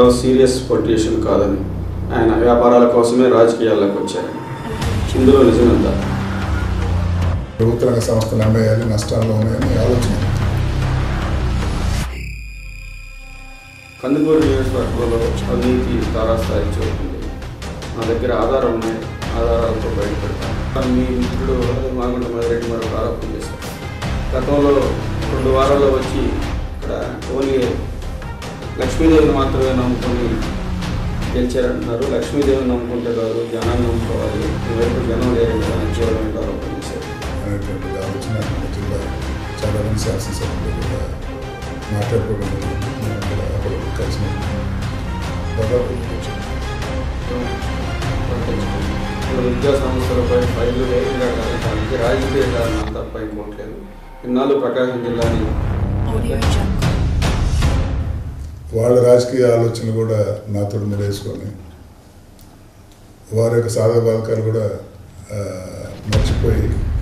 Ramarao serious politician కాదని ఆయన వ్యాపారాల కోసమే రాజకీయాల్లోకి వచ్చారని ఇందులో నిజమెంత ప్రభుత్వ రంగ సంస్థలు అమ్మేయాలి నష్టాల్లో ఉన్నాయని ఆలోచన కందుకూరు నియోజకవర్గంలో అవినీతి తారాస్థాయి చూపుతుంది నా దగ్గర ఆధారం ఉన్నాయి ఆధారాలతో బయటపెడతాను మీ మిత్రుడు మాగుంట మదిరెడ్డి మరొక ఆరోపణ చేశారు గతంలో రెండు వారాల్లో వచ్చి ఇక్కడ ఓన్లీ లక్ష్మీదేవిని మాత్రమే నమ్ముకొని గెలిచారంటున్నారు లక్ష్మీదేవిని నమ్ముకుంటే కాదు జనాన్ని నమ్ముకోవాలి ఈ వైపు జనం లేరు కదా అని చేయడం ఆరోపణ చేశారు అనేటువంటి ఆలోచన మన జిల్లా చాలా మంది శాసనసభ్యులు కూడా మాట్లాడుకోవడం జరిగింది. మేము కూడా అక్కడ కలిసి దాదాపు ఇప్పుడు విద్యా సంస్థలపై ఫైళ్లు వేగంగా కలగడానికి రాజకీయ కారణాలు తప్ప ఇంకోట్లేదు ఇన్నాళ్ళు ప్రకాశం జిల్లాని Audio Jungle. వాళ్ళ రాజకీయ ఆలోచనలు కూడా నాతో ముడేసుకొని వారి యొక్క సాధక బాధకాలు కూడా ఆ, మర్చిపోయి